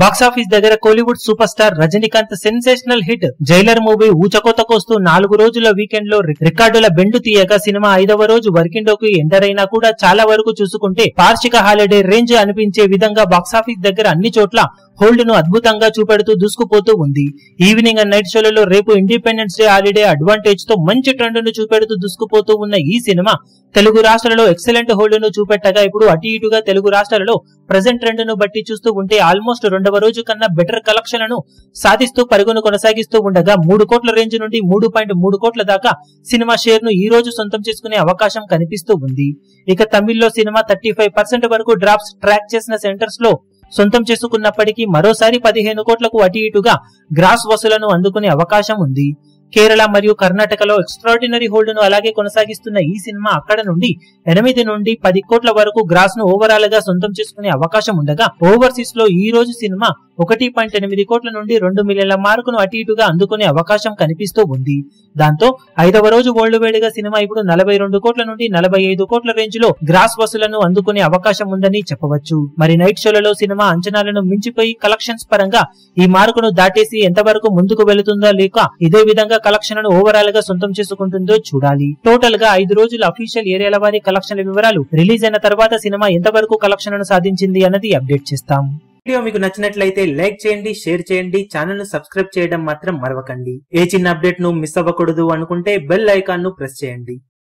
box office దగ్గర Kollywood super star Rajinikanth sensational hit Jailer movie ఊచకోతకొస్తూ నాలుగు రోజుల వీకెండ్ లో రి- రికార్డుల బెండు తీయగా సినిమా ఐదవ రోజు వర్కిండోకి ఎంటర్ అయినా కూడా చాలా వరకు చూసుకుంటే వార్షిక హాలిడే రేంజ్ అనిపించే విధంగా బాక్సాఫీస్ దగ్గర అన్ని చోట్ల హోల్డ్ ను అద్భుతంగా చూపెడుతూ దూసుకుపోతూ ఉంది ఈవినింగ్ అండ్ నైట్ షోలలో రేపు ఇండిపెండెన్స్ డే హాలిడే అడ్వాంటేజ్ తో మంచి ట్రెండ్ ను చూపెడుతూ దూసుకుపోతూ ఉన్న ఈ సినిమా తెలుగు రాష్ట్రాలలో ఎక్సలెంట్ హోల్డ్ ను చూపెట్టగా ఇప్పుడు అటు ఇటుగా తెలుగు రాష్ట్రాలలో ప్రజెంట్ ట్రెండ్ ను బట్టి చూస్తూ ఉంటే ఆల్మోస్ట్ రెండవ రోజు కన్నా బెటర్ కలెక్షన్లను సాధిస్తూ పరుగును కొనసాగిస్తూ ఉండగా మూడు కోట్ల రేంజ్ నుండి మూడు పాయింట్ మూడు కోట్ల దాకా సినిమా షేర్ ను ఈ రోజు సొంతం చేసుకునే అవకాశం కనిపిస్తూ ఉంది ఇక తమిళ్లో సినిమా థర్టీ ఫైవ్ పర్సెంట్ వరకు డ్రాప్స్ ట్రాక్ చేసిన సెంటర్స్ లో సొంతం చేసుకున్నప్పటికీ మరోసారి పదిహేను కోట్లకు అటు ఇటుగా గ్రాస్ వసూలను అందుకునే అవకాశం ఉంది కేరళ మరియు కర్ణాటకలో ఎక్స్ట్రాడినరీ హోల్డ్ ను అలాగే కొనసాగిస్తున్న ఈ సినిమా అక్కడ నుండి ఎనిమిది నుండి పది కోట్ల వరకు గ్రాస్ ను ఓవరాల్ గా సొంతం చేసుకునే అవకాశం ఉండగా ఓవర్సీస్ లో ఈ రోజు సినిమా ఒకటి పాయింట్ ఎనిమిది కోట్ల నుండి రెండు మిలియన్ల మార్కును అటు ఇటుగా అందుకునే అవకాశం కనిపిస్తూ ఉంది దాంతో ఐదవ రోజు వరల్డ్ వైడ్ గా సినిమా ఇప్పుడు నలభై రెండు కోట్ల నుండి నలభై ఐదు కోట్ల రేంజ్ లో గ్రాస్ వసూలను అందుకునే అవకాశం ఉందని చెప్పవచ్చు మరి నైట్ షోలలో సినిమా అంచనాలను మించిపోయి కలెక్షన్స్ పరంగా ఈ మార్కును దాటేసి ఎంతవరకు ముందుకు వెళుతుందో లేక ఇదే విధంగా కలెక్షన్ ఓవరాల్ గా సొంతం చేసుకుంటుందో చూడాలి టోటల్ గా ఐదు రోజుల అఫీషియల్ ఏరియాల వారి కలెక్షన్ల వివరాలు రిలీజ్ అయిన తర్వాత సినిమా ఎంతవరకు కలెక్షన్ సాధించింది అన్నది అప్డేట్ చేస్తాం వీడియో మీకు నచ్చినట్లయితే లైక్ చేయండి షేర్ చేయండి ఛానల్ ను సబ్స్క్రైబ్ చేయడం మాత్రం మరవకండి ఏ చిన్న అప్డేట్ ను మిస్ అవ్వకూడదు అనుకుంటే బెల్ ఐకాన్ ను ప్రెస్ చేయండి